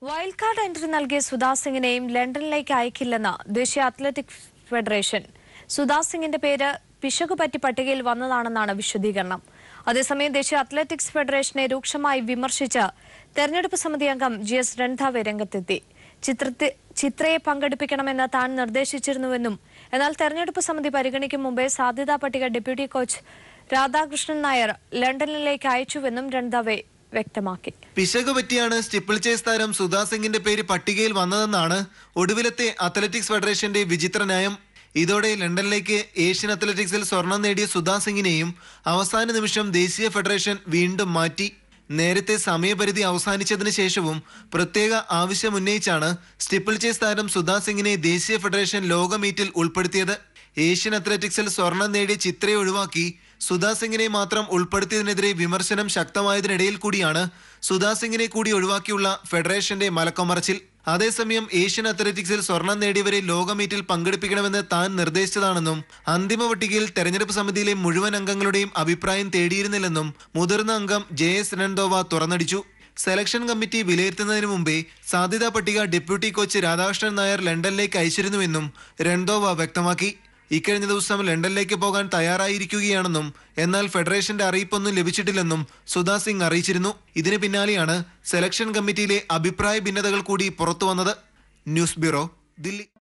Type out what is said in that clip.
wild card entry നൽകിയ സുധാ സിംഗിനെയും ലണ്ടനിലേക്ക് അയക്കില്ലെന്ന് ദേശീയ athletics federation Sudha സിംഗിന്റെ പേര് പിശകുപറ്റി പട്ടികയിൽ വന്നതാണെന്നാണ് വിശദീകരണം അതേസമയം ദേശീയ അത്ലറ്റിക്സ് ഫെഡറേഷനെ രൂക്ഷമായി വിമർശിച്ച് തെരഞ്ഞെടുപ്പ് സമിതി അംഗം ജി എസ് രൺധാവെ രംഗത്തെത്തി ചിത്രത്തെ ചിത്രയെ പങ്കെടുപ്പിക്കണമെന്ന് താൻ നിർദ്ദേശിച്ചിരുന്നുവെന്നും എന്നാൽ തെരഞ്ഞെടുപ്പ് സമിതി പരിഗണിക്കും മുമ്പേ സാധ്യതാ പട്ടിക ഡെപ്യൂട്ടി കോച്ച് രാധാകൃഷ്ണൻ നായർ ലണ്ടനിലേക്ക് അയച്ചുവെന്നും രൺധാവെ വ്യക്തമാക്കി പിശക് പറ്റിയാണ് സ്റ്റിപ്പിൾ ചേസ് താരം സുധാ സിംഗിന്റെ പേര് പട്ടികയിൽ വന്നതെന്നാണ് ഒടുവിലത്തെ അത്ലറ്റിക്സ് ഫെഡറേഷന്റെ വിചിത്ര ന്യായം ഇതോടെ ലണ്ടനിലേക്ക് ഏഷ്യൻ അത്ലറ്റിക്സിൽ സ്വർണം നേടിയ സുധാ സിംഗിനെയും അവസാന നിമിഷം ദേശീയ ഫെഡറേഷൻ വീണ്ടും മാറ്റി നേരത്തെ സമയപരിധി അവസാനിച്ചതിന് ശേഷവും പ്രത്യേക ആവശ്യമുന്നയിച്ചാണ് സ്റ്റിപ്പിൾ ചേസ് താരം സുധാ സിംഗിനെ ദേശീയ ഫെഡറേഷൻ ലോക മീറ്റിൽ ഉൾപ്പെടുത്തിയത് ഏഷ്യൻ അത്ലറ്റിക്സിൽ സ്വർണം നേടിയ ചിത്രയെ ഒഴിവാക്കി സുധാ സിംഗിനെ മാത്രം ഉൾപ്പെടുത്തിയതിനെതിരെ വിമർശനം ശക്തമായതിനിടയിൽ കൂടിയാണ് സുധാ സിംഗിനെ കൂടി ഒഴിവാക്കിയുള്ള ഫെഡറേഷന്റെ മലക്കമറച്ചിൽ അതേസമയം ഏഷ്യൻ അത്ലറ്റിക്സിൽ സ്വർണം നേടിയവരെ ലോക മീറ്റിൽ പങ്കെടുപ്പിക്കണമെന്ന് താൻ നിർദ്ദേശിച്ചതാണെന്നും അന്തിമ പട്ടികയിൽ തെരഞ്ഞെടുപ്പ് സമിതിയിലെ മുഴുവൻ അംഗങ്ങളുടെയും അഭിപ്രായം തേടിയിരുന്നില്ലെന്നും മുതിർന്ന അംഗം ജെ എസ് രൺദോവ തുറന്നടിച്ചു സെലക്ഷൻ കമ്മിറ്റി വിലയിരുത്തുന്നതിന് മുമ്പേ സാധ്യതാ പട്ടിക ഡെപ്യൂട്ടി കോച്ച് രാധാകൃഷ്ണൻ നായർ ലണ്ടനിലേക്ക് അയച്ചിരുന്നുവെന്നും രൺദോവ വ്യക്തമാക്കി ഇക്കഴിഞ്ഞ ദിവസം ലണ്ടനിലേക്ക് പോകാൻ തയ്യാറായിരിക്കുകയാണെന്നും എന്നാൽ ഫെഡറേഷന്റെ അറിയിപ്പൊന്നും ലഭിച്ചിട്ടില്ലെന്നും സുധാ സിംഗ് അറിയിച്ചിരുന്നു ഇതിന് പിന്നാലെയാണ് സെലക്ഷൻ കമ്മിറ്റിയിലെ അഭിപ്രായ ഭിന്നതകൾ കൂടി പുറത്തുവന്നത് ന്യൂസ് ബ്യൂറോ ദില്ലി